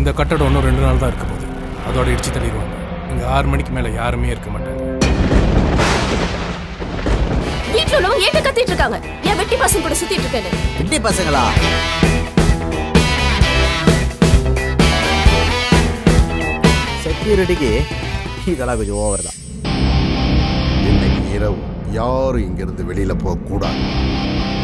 இந்த கட்டடம் இன்னும் ரெண்டு நாள் தான் இருக்க போகுது அதோட இடிச்சு தள்ளிடுவாங்க இங்க ஆறு மணிக்கு மேல யாருமே இருக்க மாட்டாங்க வீட்டுல உள்ளவங்க ஏட்ட கத்திட்டு இருக்காங்க ஏன் வெட்டி பசங்க கூட சுத்திட்டு இருக்கேன்னு விட்டி பசங்களா செக்யூரிட்டிக்கு இதெல்லாம் கொஞ்சம் ஓவர் தான் இன்னைக்கு இரவு யாரும் இங்கிருந்து வெளியில போக கூடாது